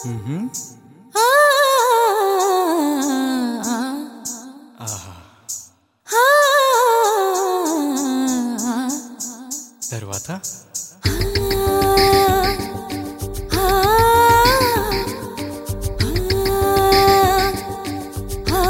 ఆ, ఆహా ఆ, తర్వాత ఆ, ఆ,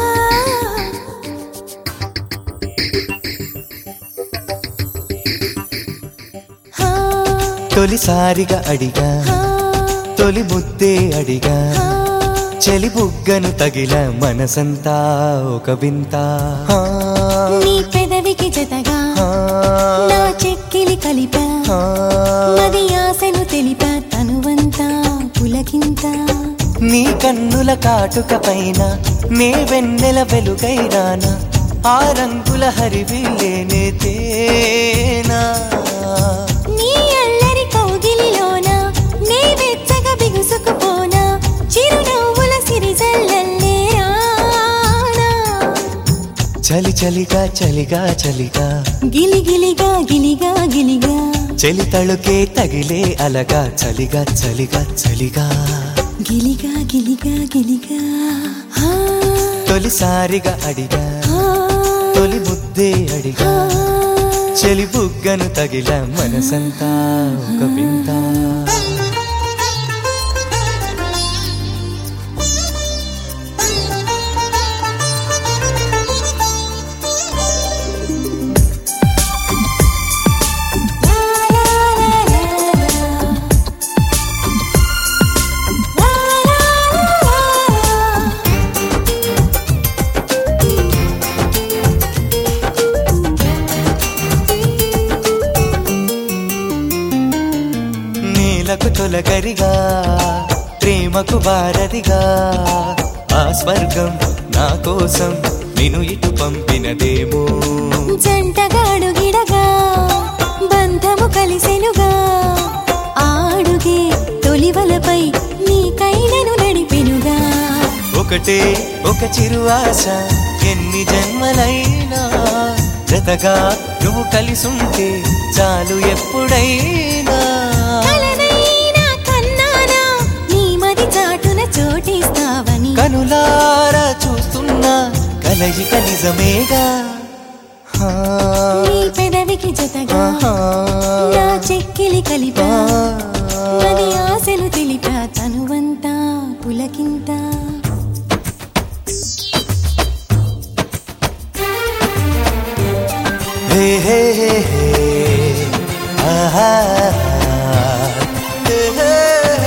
ఆ, తొలిసారిగా అడిగా ఆ, తొలి ముద్దే అడిగా ఆ. చలి బుగ్గను తగిల మనసంతా ఒక వింత ఆ, నీ పెదవికి జతగా ఆ, నా చెక్కిలి కలిపా ఆ. మది ఆశను తెలిపా తనువంతా పులకింత నీ కన్నుల కాటుక పైన నే వెన్నెల వెలుగైరానా ఆ రంగుల హరివిల్లేనే తేనా నీ అల్లరి కౌగిలిలోన నే వెచ్చగా బిగుసుకుపోనా చిరునవ్వుల సిరిజల్లల్లే రానా చలి చలిగా చలిగా చలిగా గిలిగిలిగా గిలిగా గిలిగా చలి తళుకే తగిలే అలగా చలిగా చలిగా చలిగా గిలిగా గిలిగా గిలిగా ఆ, తొలిసారిగా అడిగా ఆ, తొలి ముద్దే అడిగా ఆ. చలి బుగ్గను తగిల మనసంతా ఒక వింత నేలకు తొలగరిగా ప్రేమకు వారధిగా ఆ స్వర్గం నా కోసం నిన్ను ఇటు పంపినదేమో జంటగా అడుగిడగా బంధము కలిసెనుగా ఆడుగే తొలివలపై నీ కైనను నడిపెనుగా ఒకటే ఒక చిరు ఆశ ఎన్ని జన్మలైనా జతగా నువ్వు కలిసుంటే చాలు ఎప్పుడైనా కలనైనా కన్నానా నీ మది చాటున చోటిస్తావని కనులారా చూస్తున్నా కలయిక నిజమేగా హా, నీ పెదవికి జతగా ఆహా, నా చెక్కిలి కలిపా ఆ. మది ఆశలు తెలిపా తనువంతా పులకింత హే హే హే హే. ఆహా. హే హే హే.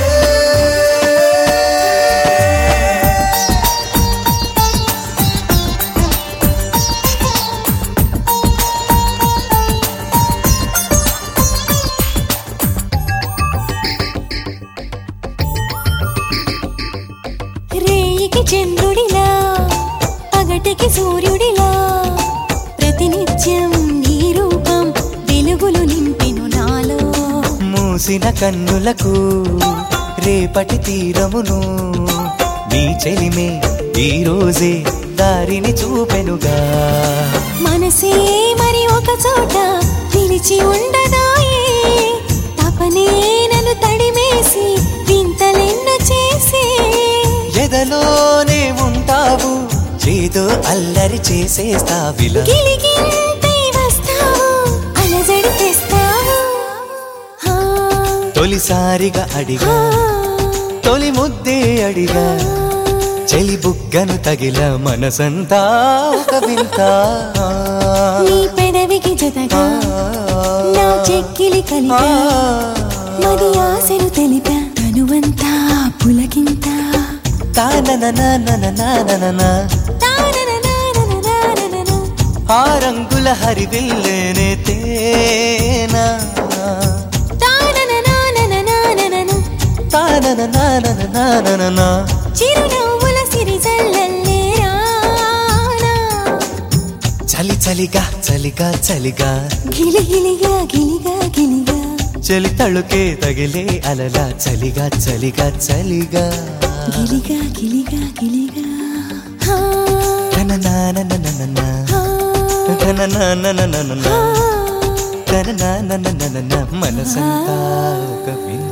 రేయికి చంద్రుడిలా పగటికి సూర్యుడిలా ప్రతినిత్యం నీ రూపం వెలుగులు నింపెను నాలో మూసిన కన్నులకు రేపటి తీరమును నీ చెలిమే ఈ రోజే దారిని చూపెనుగా మనసే మరి ఒక చోట నిలిచి ఉండదాయే తపనే నన్ను తడిమేసి వింతలెన్నో చేసే ఎదలోనే ఉంటావు ఏదో అల్లరి చేసేస్తావిలా గిలిగింతై వస్తావు అలజడి తెస్తావు ఆ, తొలిసారిగా అడిగా ఆ, తొలి ముద్దే అడిగా చెలి బుగ్గను తగిల మనసంతా ఒక వింత నీ పెదవికి జతగా నా చెక్కిలి కలిపా మది ఆశను తెలిపా తనువంతా పులకింత తాననననననననన. తానననానననాననన. ఆ రంగుల హరివిల్లేనే తేనా తానననానననాననన. తానననననననన. చిరునవ్వుల సిరిజల్లల్లే రానా. చలి చలిగా చలిగా చలిగా గిలిగిలిగా గిలిగా గిలిగా చలి తళుకే తగిలే అలలా చలిగా చలిగా చలిగా గిలిగా గిలిగా గిలిగా హా, తననాననననన. హా, తననాననననన. హా. తననాననననన. మనసంతా ఒక వింత